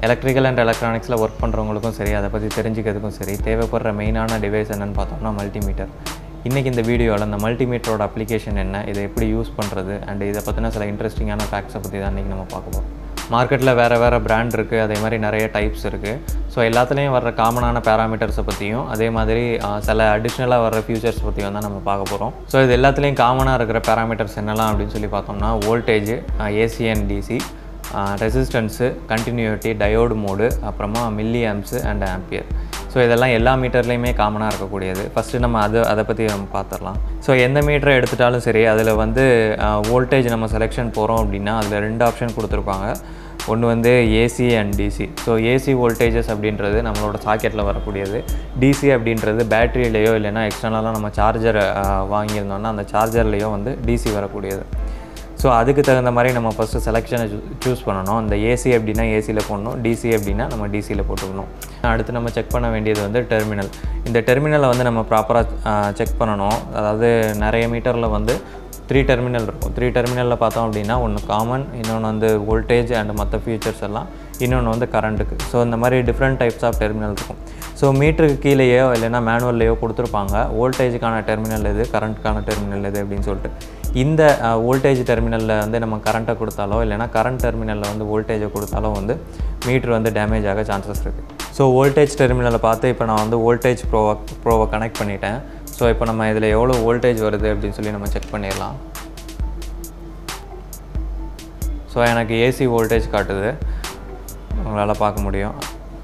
electrical and எலக்ட்ரானிக்ஸில் work பண்ணுறவங்களுக்கும் சரி அதை பற்றி தெரிஞ்சுக்கிறதுக்கும் சரி தேவைப்படுற மெயினான டிவைஸ் என்னென்னு பார்த்தோம்னா மல்டிமீட்டர் இன்றைக்கி இந்த வீடியோவில் இந்த மல்டிமீட்டரோட அப்ளிகேஷன் என்ன இதை எப்படி யூஸ் பண்ணுறது அண்ட் இதை பற்றின சில இன்ட்ரெஸ்டிங்கான ஃபேக்ட்ஸை பற்றி தான் இன்றைக்கி நம்ம பார்க்க போகிறோம் மார்க்கெட்டில் வேறு வேறு பிராண்ட் இருக்குது அதே மாதிரி நிறைய டைப்ஸ் இருக்குது ஸோ எல்லாத்துலேயும் வர்ற காமனான பேராமீட்டர்ஸை பற்றியும் அதே மாதிரி ஆஹ், சில அடிஷ்னலாக வர்ற ஃபியூச்சர்ஸ் பற்றியும் தான் நம்ம பார்க்க போகிறோம் ஸோ இது எல்லாத்துலேயும் காமனாக இருக்கிற பேராமீட்டர்ஸ் என்னெல்லாம் அப்படின்னு சொல்லி பார்த்தோம்னா voltage AC and DC resistance continuity diode mode அப்புறமா milli amps and ampere so இதெல்லாம் எல்லா மீட்டர்லேயுமே காமனாக இருக்கக்கூடியது ஃபஸ்ட்டு நம்ம அது அதை பற்றி நம்ம பார்த்துடலாம் ஸோ எந்த மீட்டரை எடுத்துட்டாலும் சரி அதில் வந்து வோல்டேஜ் நம்ம செலெக்ஷன் போகிறோம் அப்படின்னா அதில் ரெண்டு ஆப்ஷன் கொடுத்துருப்பாங்க ஒன்று வந்து AC and DC so AC voltages அப்படின்றது நம்மளோட சாக்கெட்டில் வரக்கூடியது டிசி அப்படின்றது பேட்டரியிலையோ இல்லைன்னா எக்ஸ்டர்னலாக நம்ம சார்ஜர் வாங்கியிருந்தோம்னா அந்த சார்ஜர்லேயோ வந்து டிசி வரக்கூடியது ஸோ அதுக்கு தகுந்த மாதிரி நம்ம ஃபஸ்ட்டு செலெக்ஷனை சூஸ் பண்ணணும் இந்த ஏசி அப்படின்னா ஏசியில் போடணும் டிசி அப்படின்னா நம்ம டிசியில் போட்டுக்கணும் அடுத்து நம்ம செக் பண்ண வேண்டியது வந்து டெர்மினல் இந்த டெர்மினலை வந்து நம்ம ப்ராப்பராக செக் பண்ணணும் அதாவது நிறைய மீட்டரில் வந்து த்ரீ டெர்மினல் இருக்கும் த்ரீ டெர்மினலில் பார்த்தோம் அப்படின்னா ஒன்று காமன் இன்னொன்று வந்து வோல்டேஜ் அண்ட் மற்ற ஃபீச்சர்ஸ் எல்லாம் இன்னொன்று வந்து கரண்ட்டுக்கு ஸோ இந்த மாதிரி டிஃப்ரெண்ட் டைப்ஸ் ஆஃப் டெர்மினல் இருக்கும் ஸோ மீட்டருக்கு கீழேயோ இல்லைன்னா மேனுவல்லையோ கொடுத்துருப்பாங்க வோல்டேஜுக்கான டெர்மினல் எது கரண்ட்டுக்கான டெர்மினல் எது அப்படின்னு சொல்லிட்டு இந்த வோல்டேஜ் டெர்மினலில் வந்து நம்ம கரண்ட்டை கொடுத்தாலோ இல்லைனா கரண்ட் டெர்மினலில் வந்து வோல்டேஜை கொடுத்தாலோ வந்து மீட்ரு வந்து டேமேஜ் ஆக சான்சஸ் இருக்குது ஸோ வோல்டேஜ் டெர்மினலை பார்த்து இப்போ நான் வந்து வோல்டேஜ் ப்ரோவை ப்ரோவை கனெக்ட் பண்ணிட்டேன் ஸோ இப்போ நம்ம இதில் எவ்வளோ வோல்டேஜ் வருது அப்படின்னு சொல்லி நம்ம செக் பண்ணிடலாம் ஸோ எனக்கு ஏசி வோல்டேஜ் காட்டுது உங்களால் பார்க்க முடியும்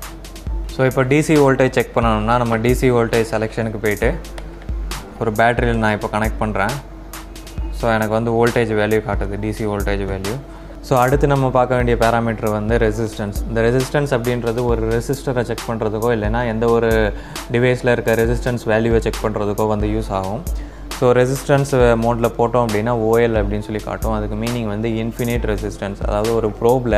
ஸோ இப்போ டிசி வோல்டேஜ் செக் பண்ணணும்னா நம்ம டிசி வோல்டேஜ் செலெக்ஷனுக்கு போயிட்டு ஒரு பேட்டரியில் நான் இப்போ கனெக்ட் பண்ணுறேன் ஸோ எனக்கு வந்து வோல்டேஜ் வேல்யூ காட்டுது டிசி வோல்டேஜ் வேல்யூ ஸோ அடுத்து நம்ம பார்க்க வேண்டிய பேராமீட்டர் வந்து ரெசிஸ்டன்ஸ் இந்த ரெசிஸ்டன்ஸ் அப்படின்றது ஒரு ரெசிஸ்டரை செக் பண்ணுறதுக்கோ இல்லைனா எந்த ஒரு டிவைஸில் இருக்க ரெசிஸ்டன்ஸ் வேல்யூவை செக் பண்ணுறதுக்கோ வந்து யூஸ் ஆகும் ஸோ ரெசிஸ்டன்ஸ் மோடில் போட்டோம் அப்படின்னா ஓஎல் அப்படின்னு சொல்லி காட்டும் அதுக்கு மீனிங் வந்து இன்ஃபினிட் ரெசிஸ்டன்ஸ் அதாவது ஒரு ப்ரோபில்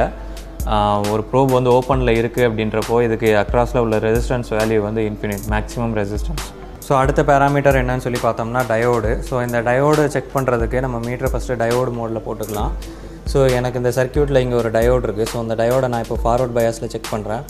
ஒரு ப்ரோப் வந்து ஓப்பனில் இருக்குது அப்படின்றப்போ இதுக்கு அக்ராஸில் உள்ள ரெசிஸ்டன்ஸ் வேல்யூ வந்து இன்ஃபினிட் மேக்ஸிமம் ரெசிஸ்டன்ஸ் ஸோ அடுத்த பேராமீட்டர் என்னன்னு சொல்லி பார்த்தோம்னா டயோடு ஸோ இந்த டயோடு செக் பண்ணுறதுக்கு நம்ம மீட்டரை ஃபஸ்ட்டு டயோடு மோடில் போட்டுக்கலாம் ஸோ எனக்கு இந்த சர்க்கியூட்டில் இங்கே ஒரு டயோடு இருக்குது ஸோ அந்த டயோடை நான் இப்போ ஃபார்வர்ட் பயாஸில் செக் பண்ணுறேன்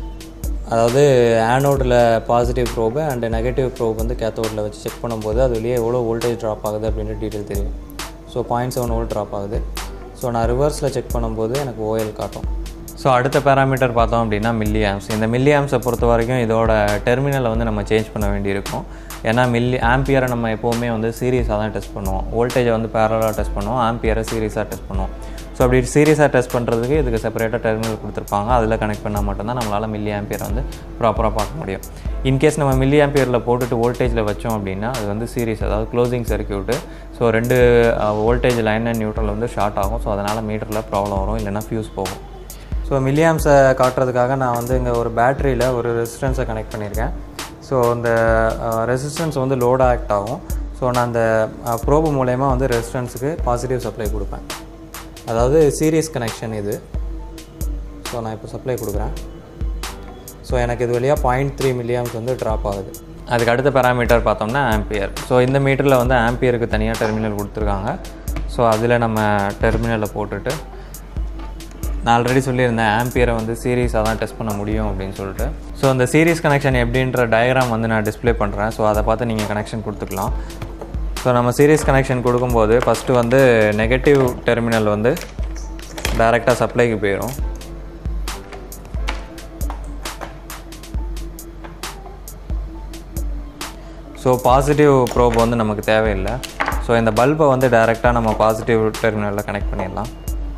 அதாவது ஆனோடில் positive probe and negative probe வந்து கேத்தோடில் வச்சு செக் பண்ணும்போது அது வெளியே எவ்வளோ வோல்டேஜ் ட்ராப் ஆகுது அப்படின்ற டீட்டெயில் தெரியும் so point seven volt drop ஆகுது ஸோ நான் ரிவர்ஸில் செக் பண்ணும்போது எனக்கு ஓஎல் காட்டும் ஸோ அடுத்த பேராமீட்டர் பார்த்தோம் அப்படின்னா மில்லி ஆம்ஸ் இந்த மில்லி ஆம்ஸை பொறுத்த வரைக்கும் இதோட டெர்மினலை வந்து நம்ம சேஞ்ச் பண்ண வேண்டியிருக்கும் ஏன்னா மில்லி ஆம்பியரை நம்ம எப்போவுமே வந்து சீரியஸாக தான் டெஸ்ட் பண்ணுவோம் வோல்டேஜை வந்து பேரலாக டெஸ்ட் பண்ணுவோம் ஆம்பியரை சீரியஸாக டெஸ்ட் பண்ணுவோம் ஸோ அப்படி சீரியஸாக டெஸ்ட் பண்ணுறதுக்கு இதுக்கு செப்பரேட்டாக டெர்மினல் கொடுத்துருப்பாங்க அதில் கனெக்ட் பண்ணால் மட்டும்தான் நம்மளால் மில்லி ஆம்பியர் வந்து ப்ராப்பராக பார்க்க முடியும் இன்கேஸ் நம்ம மில்லி ஆம்பியரில் போட்டுட்டு வோல்டேஜில் வச்சோம் அப்படின்னா அது வந்து சீரியஸ் அதாவது க்ளோசிங் சர்க்கியூட்டு ஸோ ரெண்டு வோல்டேஜ் லைன் அண்ட் நியூட்ரல் வந்து ஷார்ட் ஆகும் ஸோ அதனால் மீட்டரில் ப்ராப்ளம் வரும் இல்லைன்னா ஃபியூஸ் போகும் ஸோ மில்லியாம்ஸை காட்டுறதுக்காக நான் வந்து இங்கே ஒரு பேட்டரியில் ஒரு ரெசிஸ்டன்ஸை கனெக்ட் பண்ணியிருக்கேன் ஸோ அந்த ரெசிஸ்டன்ஸ் வந்து லோட் ஆக்ட் ஆகும் ஸோ நான் அந்த ப்ரோபு மூலயமா வந்து ரெசிஸ்டன்ஸுக்கு பாசிட்டிவ் சப்ளை கொடுப்பேன் அதாவது சீரியஸ் கனெக்ஷன் இது ஸோ நான் இப்போ சப்ளை கொடுக்குறேன் ஸோ எனக்கு இது வழியாக பாயிண்ட் த்ரீ மில்லியாம்ஸ் வந்து ட்ராப் ஆகுது அதுக்கு அடுத்த பேராமீட்டர் பார்த்தோம்னா ஆம்பியர் ஸோ இந்த மீட்டரில் வந்து ஆம்பியருக்கு தனியாக டெர்மினல் கொடுத்துருக்காங்க ஸோ அதில் நம்ம டெர்மினலை போட்டுட்டு நான் ஆல்ரெடி சொல்லியிருந்தேன் ஆம்பியரை வந்து சீரியஸாக தான் டெஸ்ட் பண்ண முடியும் அப்படின்னு சொல்லிட்டு ஸோ அந்த சீரியஸ் கனெக்ஷன் எப்படின்ற டயக்ராம் வந்து நான் டிஸ்ப்ளே பண்ணுறேன் ஸோ அதை பார்த்து நீங்கள் கனெக்ஷன் கொடுத்துக்கலாம் ஸோ நம்ம சீரியஸ் கனெக்ஷன் கொடுக்கும்போது ஃபஸ்ட்டு வந்து நெகட்டிவ் டெர்மினல் வந்து டைரெக்டாக சப்ளைக்கு போயிடும் ஸோ பாசிட்டிவ் ப்ரோப் வந்து நமக்கு தேவையில்லை ஸோ இந்த பல்பை வந்து டைரெக்டாக நம்ம பாசிட்டிவ் டெர்மினலில் கனெக்ட் பண்ணிடலாம்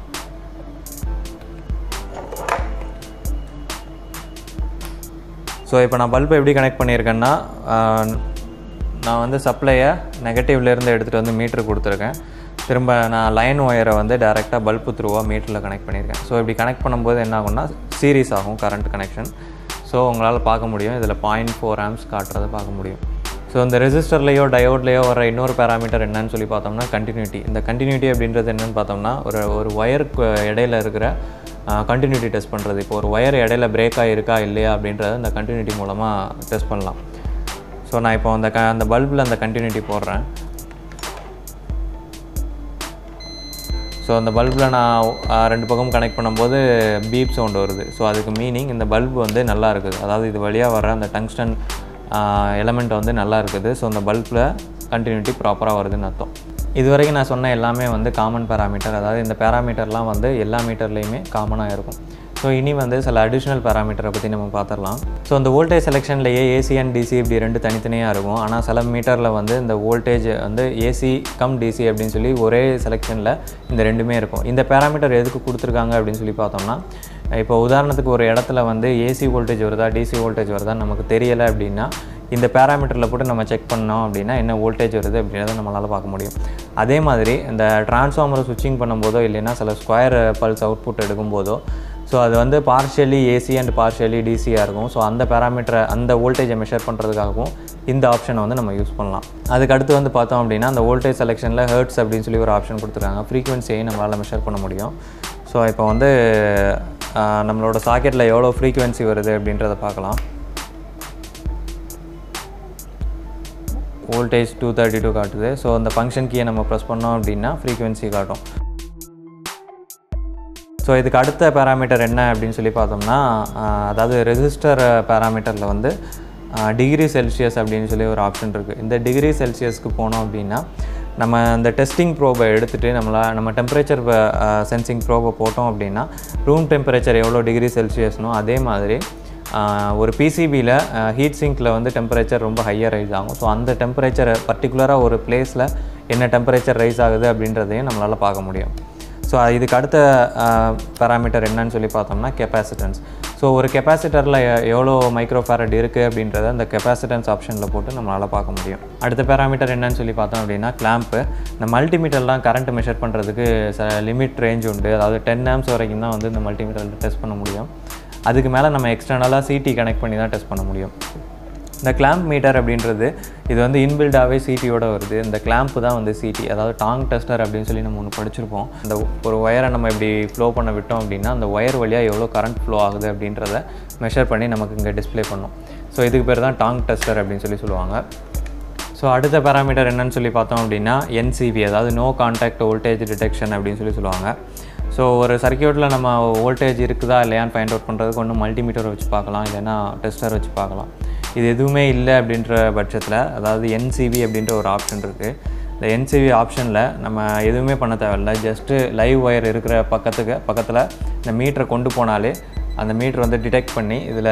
ஸோ இப்போ நான் பல்பை எப்படி கனெக்ட் பண்ணியிருக்கேன்னா ஆஹ், நான் வந்து சப்ளையை நெகட்டிவ்லேருந்து எடுத்துகிட்டு வந்து மீட்ரு கொடுத்துருக்கேன் திரும்ப நான் லைன் ஒயரை வந்து டேரெக்டாக பல்பு த்ரூவாக மீட்டரில் கனெக்ட் பண்ணியிருக்கேன் ஸோ இப்படி கனெக்ட் பண்ணும்போது என்ன ஆகும்னா சீரியஸ் ஆகும் கரண்ட் கனெக்ஷன் ஸோ உங்களால் பார்க்க முடியும் இதில் பாயிண்ட் ஃபோர் ஆம்ஸ் காட்டுறதை பார்க்க முடியும் ஸோ இந்த ரெசிஸ்டர்லேயோ டயோட்லேயோ வர இன்னொரு பேராமீட்டர் என்னன்னு சொல்லி பார்த்தோம்னா கண்டினியூட்டி இந்த கண்டினியூட்டி அப்படின்றது என்னன்னு பார்த்தோம்னா ஒரு ஒரு ஒயருக்கு இடையில இருக்கிற கண்டினியூட்டி டெஸ்ட் பண்ணுறது இப்போ ஒரு ஒயர் இடையில பிரேக் ஆகிருக்கா இல்லையா அப்படின்றத இந்த கண்டினியூட்டி மூலமாக டெஸ்ட் பண்ணலாம் ஸோ நான் இப்போ அந்த க அந்த பல்பில் அந்த கண்டினியூட்டி போடுறேன் ஸோ ஸோ அந்த பல்பில் நான் ஆ, ரெண்டு பக்கமும் கனெக்ட் பண்ணும்போது பீப் சவுண்ட் வருது ஸோ அதுக்கு மீனிங் இந்த பல்ப் வந்து நல்லா இருக்குது அதாவது இது வழியாக வர அந்த டங்ஸ்டன் எலமெண்ட் வந்து நல்லா இருக்குது ஸோ அந்த பல்பில் கண்டினியூட்டி ப்ராப்பராக வருதுன்னு அர்த்தம் இது வரைக்கும் நான் சொன்ன எல்லாமே வந்து காமன் பேராமீட்டர் அதாவது இந்த பேராமீட்டர்லாம் வந்து எல்லா மீட்டர்லேயுமே காமனாக இருக்கும் ஸோ இனி வந்து சில அடிஷ்னல் பேராமீட்டரை பற்றி நம்ம பார்த்துடலாம் ஸோ இந்த வோல்டேஜ் செலெக்ஷன்லேயே ஏசி அண்ட் டிசி இப்படி ரெண்டு தனித்தனியாக இருக்கும் ஆனால் சில மீட்டரில் வந்து இந்த வோல்டேஜ் வந்து ஏசி கம் டிசி அப்படின்னு சொல்லி ஒரே செலெக்ஷனில் இந்த ரெண்டுமே இருக்கும் இந்த பேராமீட்டர் எதுக்கு கொடுத்துருக்காங்க அப்படின்னு சொல்லி பார்த்தோம்னா இப்போ உதாரணத்துக்கு ஒரு இடத்துல வந்து ஏசி வோல்டேஜ் வருதா டிசி வோல்டேஜ் வருதா நமக்கு தெரியலை அப்படின்னா இந்த பேராமீட்டரில் போட்டு நம்ம செக் பண்ணோம் அப்படின்னா என்ன வோல்டேஜ் வருது அப்படின்றத நம்மளால் பார்க்க முடியும் அதே மாதிரி இந்த டிரான்ஸ்ஃபார்மரை சுவிட்சிங் பண்ணும்போதோ இல்லைன்னா சில ஸ்கொயர் பல்ஸ் அவுட்புட் எடுக்கும்போதோ ஸோ அது வந்து பார்ஷியலி ஏசி அண்ட் பார்ஷியலி டிசியாக இருக்கும் ஸோ அந்த பேராமீட்டரை அந்த வோல்டேஜை மெஷர் பண்ணுறதுக்காகவும் இந்த ஆப்ஷனை வந்து நம்ம யூஸ் பண்ணலாம் அதுக்கு அடுத்து வந்து பார்த்தோம் அப்படின்னா அந்த வோல்டேஜ் செலெக்ஷனில் ஹெர்ட்ஸ் அப்படின்னு சொல்லி ஒரு ஆப்ஷன் கொடுத்துருக்காங்க ஃப்ரீக்வன்சியை நம்மளால் மெஷர் பண்ண முடியும் ஸோ இப்போ வந்து ஆஹ், நம்மளோட சாக்கெட்டில் எவ்வளோ ஃப்ரீக்வன்சி வருது அப்படின்றத பார்க்கலாம் வோல்டேஜ் டூ தேர்ட்டி டூ காட்டுது ஸோ அந்த ஃபங்க்ஷன் கீயை நம்ம ப்ரெஸ் பண்ணோம் அப்படின்னா ஃப்ரீக்வன்சி காட்டும் ஸோ இதுக்கு அடுத்த பேராமீட்டர் என்ன அப்படின்னு சொல்லி பார்த்தோம்னா ஆஹ், அதாவது ரெசிஸ்டர் பேராமீட்டரில் வந்து டிகிரி செல்சியஸ் அப்படின்னு சொல்லி ஒரு ஆப்ஷன் இருக்குது இந்த டிகிரி செல்சியஸ்க்கு போனோம் அப்படின்னா நம்ம அந்த டெஸ்டிங் ப்ரோபை எடுத்துகிட்டு நம்மளா நம்ம டெம்பரேச்சர் சென்சிங் ப்ரோபை போட்டோம் அப்படின்னா ரூம் டெம்பரேச்சர் எவ்வளோ டிகிரி செல்சியஸ்னோ அதே மாதிரி ஆஹ், ஒரு பிசிபியில் ஹீட் சிங்கில் வந்து டெம்பரேச்சர் ரொம்ப ஹையாக ரைஸ் ஆகும் ஸோ அந்த டெம்பரேச்சரை பர்டிகுலராக ஒரு பிளேஸில் என்ன டெம்பரேச்சர் ரைஸ் ஆகுது அப்படின்றதையும் நம்மளால் பார்க்க முடியும் ஸோ இதுக்கு அடுத்த பேராமீட்டர் என்னன்னு சொல்லி பார்த்தோம்னா கெப்பாசிட்டன்ஸ் ஸோ ஒரு கெப்பாசிட்டரில் எவ்வளோ மைக்ரோஃபேரட் இருக்குது அப்படின்றத அந்த கெப்பாசிட்டன்ஸ் ஆப்ஷனில் போட்டு நம்மளால் பார்க்க முடியும் அடுத்த பேராமீட்டர் என்னன்னு சொல்லி பார்த்தோம் அப்படின்னா கிளாம்ப்பு இந்த மல்டிமீட்டர்லாம் கரண்ட் மெஷர் பண்ணுறதுக்கு ச லிமிட் ரேஞ்ச் உண்டு அதாவது டென் ஆம்ஸ் வரைக்கும் தான் வந்து இந்த மல்டிமீட்டரில் டெஸ்ட் பண்ண முடியும் அதுக்கு மேலே நம்ம எக்ஸ்டர்னலாக சிடி கனெக்ட் பண்ணி தான் டெஸ்ட் பண்ண முடியும் இந்த கிளாம்ப் மீட்டர் அப்படின்றது இது வந்து இன்பில்டாகவே சிடியோட வருது இந்த கிளாம்ப் தான் வந்து சிடி அதாவது டாங் டெஸ்டர் அப்படின்னு சொல்லி நம்ம ஒன்று படிச்சிருப்போம் இந்த ஒரு ஒயரை நம்ம இப்படி ஃப்ளோ பண்ண விட்டோம் அப்படின்னா அந்த ஒயர் வழியாக எவ்வளோ கரண்ட் ஃப்ளோ ஆகுது அப்படின்றத மெஷர் பண்ணி நமக்கு இங்கே டிஸ்ப்ளே பண்ணும் ஸோ இதுக்கு பேர் தான் டாங் டெஸ்டர் அப்படின்னு சொல்லி சொல்லுவாங்க ஸோ அடுத்த பேராமீட்டர் என்னன்னு சொல்லி பார்த்தோம் அப்படின்னா என்சிபி அதாவது நோ கான்டாக்ட் வோல்டேஜ் டிடெக்ஷன் அப்படின்னு சொல்லி சொல்லுவாங்க ஸோ ஒரு சர்க்கியூட்டில் நம்ம வோல்டேஜ் இருக்குதா இல்லையான்னு ஃபைண்ட் அவுட் பண்ணுறதுக்கு ஒன்று மல்டிமீட்டர் வச்சு பார்க்கலாம் இல்லைன்னா டெஸ்டர் வச்சு பார்க்கலாம் இது எதுவுமே இல்லை அப்படின்ற பட்சத்தில் அதாவது என்சிபி அப்படின்ற ஒரு ஆப்ஷன் இருக்குது இந்த என்சிபி ஆப்ஷனில் நம்ம எதுவுமே பண்ண தேவையில்ல ஜஸ்ட்டு லைவ் ஒயர் இருக்கிற பக்கத்துக்கு பக்கத்தில் இந்த மீட்டரை கொண்டு போனாலே அந்த மீட்டர் வந்து டிடெக்ட் பண்ணி இதில்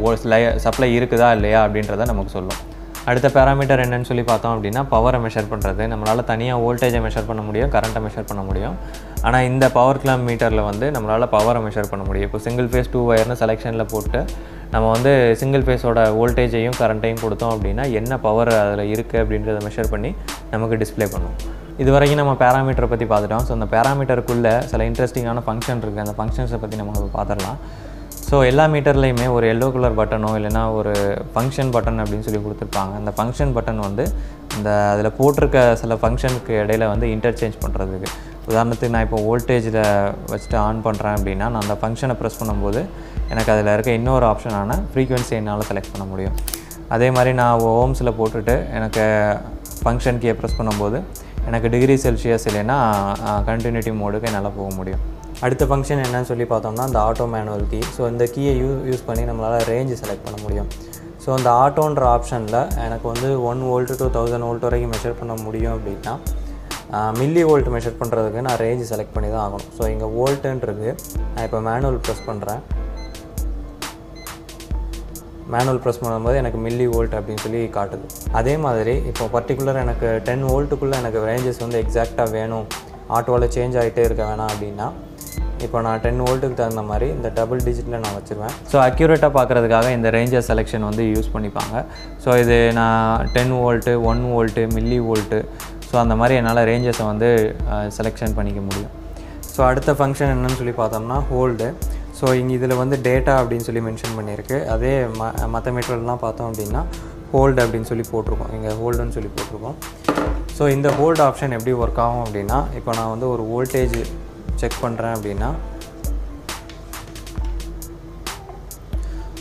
சப்ளை இருக்குதா இல்லையா அப்படின்றத நமக்கு சொல்லும் அடுத்த பேராமீட்டர் என்னன்னு சொல்லி பார்த்தோம் அப்படின்னா பவரை மெஷர் பண்ணுறது நம்மளால் தனியாக வோல்டேஜை மெஷர் பண்ண முடியும் கரண்ட்டை மெஷர் பண்ண முடியும் ஆனால் இந்த பவர் கிளாம் மீட்டரில் வந்து நம்மளால் பவரை மெஷர் பண்ண முடியும் இப்போ சிங்கிள் ஃபேஸ் டூ ஒயர்னு செலெக்ஷனில் போட்டு நம்ம வந்து சிங்கிள் ஃபேஸோட வோல்டேஜையும் கரண்ட்டையும் கொடுத்தோம் அப்படின்னா என்ன பவர் அதில் இருக்குது அப்படின்றத மெஷர் பண்ணி நமக்கு டிஸ்ப்ளே பண்ணும் இது வரைக்கும் நம்ம பேராமீட்டரை பற்றி பார்த்துட்டோம் ஸோ அந்த பேராமீட்டருக்குள்ளே சில இன்ட்ரெஸ்டிங்கான ஃபங்க்ஷன் இருக்குது அந்த ஃபங்க்ஷன்ஸை பற்றி நம்ம இப்ப பார்த்துடலாம் ஸோ எல்லா மீட்டர்லேயுமே ஒரு எல்லோ கலர் பட்டனோ இல்லைன்னா ஒரு ஃபங்க்ஷன் பட்டன் அப்படின்னு சொல்லி கொடுத்துருப்பாங்க அந்த ஃபங்க்ஷன் பட்டன் வந்து இந்த அதில் போட்டிருக்க சில ஃபங்க்ஷனுக்கு இடையில வந்து இன்டர்சேஞ்ச் பண்ணுறதுக்கு உதாரணத்துக்கு நான் இப்போ வோல்டேஜில் வச்சுட்டு ஆன் பண்ணுறேன் அப்படின்னா நான் அந்த ஃபங்க்ஷனை ப்ரெஸ் பண்ணும்போது எனக்கு அதில் இருக்க இன்னொரு ஆப்ஷனான ஃப்ரீக்வன்சி என்னால் செலக்ட் பண்ண முடியும் அதே மாதிரி நான் ஓம்ஸில் போட்டுட்டு எனக்கு ஃபங்க்ஷன் கீயை ப்ரெஸ் பண்ணும்போது எனக்கு டிகிரி செல்சியஸ் இல்லைன்னா கண்டினியூட்டி மோடுக்கு என்னால் போக முடியும் அடுத்த ஃபங்க்ஷன் என்னன்னு சொல்லி பார்த்தோம்னா இந்த ஆட்டோ மேனுவல் கீ ஸோ இந்த கீயை யூ யூஸ் பண்ணி நம்மளால் ரேஞ்சு செலக்ட் பண்ண முடியும் ஸோ அந்த ஆட்டோன்ற ஆப்ஷனில் எனக்கு வந்து one volt to thousand volt வரைக்கும் மெஷர் பண்ண முடியும் அப்படின்னா மில்லி வோல்ட் மெஷர் பண்ணுறதுக்கு நான் ரேஞ்சு செலக்ட் பண்ணி தான் ஆகணும் ஸோ இங்கே வோல்ட்டுன்றது நான் இப்போ மேனுவல் ப்ரெஸ் பண்ணுறேன் மேனுவல் ப்ரெஸ் பண்ணும்போது எனக்கு மில்லி வோல்ட் அப்படின்னு சொல்லி காட்டுது அதே மாதிரி இப்போ பர்டிகுலர் எனக்கு டென் வோல்ட்டுக்குள்ளே எனக்கு ரேஞ்சஸ் வந்து எக்ஸாக்டாக வேணும் ஆட்டோவில் சேஞ்ச் ஆகிட்டே இருக்க வேணாம் அப்படின்னா இப்போ நான் டென் வோல்ட்டுக்கு தகுந்த மாதிரி இந்த டபுள் டிஜிட்டில் நான் வச்சுருவேன் ஸோ அக்யூரேட்டாக பார்க்குறதுக்காக இந்த ரேஞ்சஸ் செலெக்ஷன் வந்து யூஸ் பண்ணிப்பாங்க ஸோ இது நான் ten volt one volt milli volt so அந்த மாதிரி என்னால் ரேஞ்சஸை வந்து செலெக்ஷன் பண்ணிக்க முடியும் ஸோ அடுத்த ஃபங்க்ஷன் என்னன்னு சொல்லி பார்த்தோம்னா ஹோல்டு ஸோ இங்கே இதில் வந்து டேட்டா அப்படின்னு சொல்லி மென்ஷன் பண்ணியிருக்கு அதே ம மற்ற மீட்டர்லாம் பார்த்தோம் அப்படின்னா ஹோல்டு அப்படின்னு சொல்லி போட்டிருக்கோம் இங்கே ஹோல்டுன்னு சொல்லி போட்டிருக்கோம் ஸோ இந்த ஹோல்டு ஆப்ஷன் எப்படி ஒர்க் ஆகும் அப்படின்னா இப்போ நான் வந்து ஒரு வோல்டேஜ் செக் பண்ணுறேன் அப்படின்னா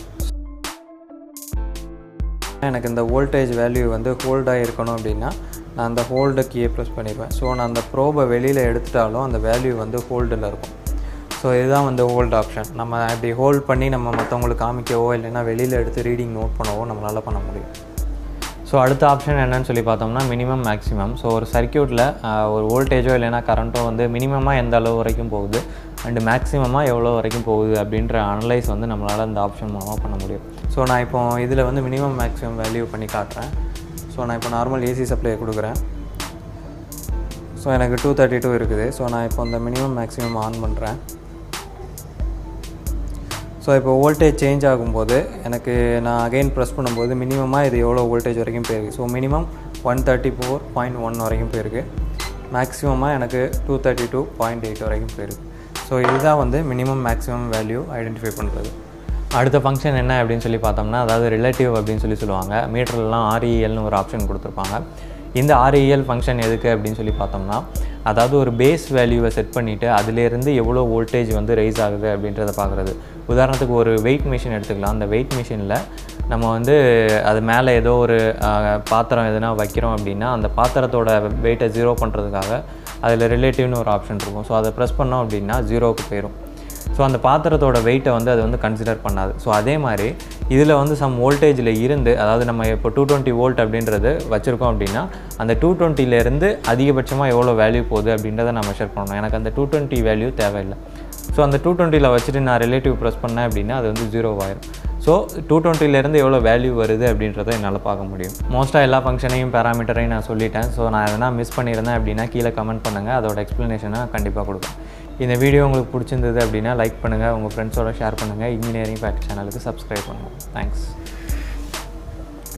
எனக்கு இந்த வோல்டேஜ் வேல்யூ வந்து ஹோல்டாக இருக்கணும் அப்படின்னா நான் அந்த ஹோல்டு கீயை ப்ரெஸ் பண்ணிடுவேன் ஸோ நான் அந்த ப்ரோபை வெளியில் எடுத்துட்டாலும் அந்த வேல்யூ வந்து ஹோல்டில் இருக்கும் ஸோ இதுதான் வந்து ஹோல்டு ஆப்ஷன் நம்ம அப்படி ஹோல்ட் பண்ணி நம்ம மற்றவங்களுக்கு காமிக்கவோ இல்லைன்னா வெளியில் எடுத்து ரீடிங் நோட் பண்ணவோ நம்மளால் பண்ண முடியும் ஸோ அடுத்த ஆப்ஷன் என்னன்னு சொல்லி பார்த்தோம்னா மினிமம் மேக்ஸிமம் ஸோ ஒரு சர்க்கியூட்டில் ஒரு வோல்டேஜோ இல்லைன்னா கரண்ட்டோ வந்து மினிமமாக எந்த அளவு வரைக்கும் போகுது அண்டு மேக்ஸிமமாக எவ்வளோ வரைக்கும் போகுது அப்படின்ற அனலைஸ் வந்து நம்மளால் இந்த ஆப்ஷன் மூலமாக பண்ண முடியும் ஸோ நான் இப்போ இதில் வந்து மினிமம் மேக்ஸிமம் வேல்யூ பண்ணி காட்டுறேன் ஸோ நான் இப்போ நார்மல் ஏசி சப்ளை கொடுக்குறேன் ஸோ எனக்கு டூ தேர்ட்டி டூ இருக்குது ஸோ நான் இப்போ இந்த மினிமம் மேக்ஸிமம் ஆன் பண்ணுறேன் ஸோ இப்போ வோல்டேஜ் சேஞ்ச் ஆகும்போது எனக்கு நான் அகைன் ப்ரெஸ் பண்ணும்போது மினிமமாக இது எவ்வளோ வோல்டேஜ் வரைக்கும் போயிருக்கு so minimum one thirty four point one வரைக்கும் போயிருக்கு மேக்ஸிமமாக எனக்கு two thirty two point eight வரைக்கும் போயிருக்கு ஸோ இதுதான் வந்து மினிமம் மேக்ஸிமம் வேல்யூ ஐடென்டிஃபை பண்ணுறது அடுத்த ஃபங்க்ஷன் என்ன அப்படின்னு சொல்லி பார்த்தோம்னா அதாவது ரிலேட்டிவ் அப்படின்னு சொல்லி சொல்லுவாங்க மீட்டர்லாம் ஆர்இஎல்னு ஒரு ஆப்ஷன் கொடுத்துருப்பாங்க இந்த ஆர்இஎல் ஃபங்க்ஷன் எதுக்கு அப்படின்னு சொல்லி பார்த்தோம்னா அதாவது ஒரு பேஸ் வேல்யூவை செட் பண்ணிவிட்டு அதிலேருந்து எவ்வளோ வோல்டேஜ் வந்து ரைஸ் ஆகுது அப்படின்றத பார்க்குறது உதாரணத்துக்கு ஒரு வெயிட் மிஷின் எடுத்துக்கலாம் அந்த வெயிட் மிஷினில் நம்ம வந்து அது மேலே ஏதோ ஒரு அஹ், பாத்திரம் எதுனா வைக்கிறோம் அப்படின்னா அந்த பாத்திரத்தோட வெயிட்டை ஜீரோ பண்ணுறதுக்காக அதில் ரிலேட்டிவ்னு ஒரு ஆப்ஷன் இருக்கும் ஸோ அதை ப்ரெஸ் பண்ணோம் அப்படின்னா ஜீரோவுக்கு போயிடும் ஸோ அந்த பாத்திரத்தோட வெயிட்டை வந்து அது வந்து கன்சிடர் பண்ணாது ஸோ அதே மாதிரி இதில் வந்து சம் வோல்டேஜில் இருந்து அதாவது நம்ம இப்போ டூ டுவெண்ட்டி வோல்ட் அப்படின்றது வச்சுருக்கோம் அப்படின்னா அந்த டூ டுவெண்ட்டிலேருந்து அதிகபட்சமாக எவ்வளோ வேல்யூ போகுது அப்படின்றத நான் மெஷர் பண்ணணும் எனக்கு அந்த டூ டுவெண்ட்டி வேல்யூ தேவையில்லை ஸோ அந்த டூ டுவெண்ட்டியில் வச்சுட்டு நான் ரிலேட்டிவ் ப்ரெஸ் பண்ணேன் அப்படின்னா அது வந்து ஜீரோ ஆயிரும் ஸோ டூ டுவெண்ட்டிலேருந்து எவ்வளோ வேல்யூ வருது அப்படின்றத என்னால் பார்க்க முடியும் மோஸ்ட்டாக எல்லா ஃபங்க்ஷனையும் பேராமீட்டரையும் நான் சொல்லிட்டேன் ஸோ நான் எதனா மிஸ் பண்ணியிருந்தேன் அப்படின்னா கீழே கமெண்ட் பண்ணுங்கள் அதோட எக்ஸ்ப்ளனேஷனை கண்டிப்பாக கொடுப்பேன் இந்த வீடியோ உங்களுக்கு பிடிச்சிருந்தது அப்படின்னா லைக் பண்ணுங்கள் உங்கள் ஃப்ரெண்ட்ஸோட ஷேர் பண்ணுங்கள் இன்ஜினியரிங் ஃபேக்ட் சேனலுக்கு சப்ஸ்கிரைப் பண்ணுங்கள் தேங்க்ஸ்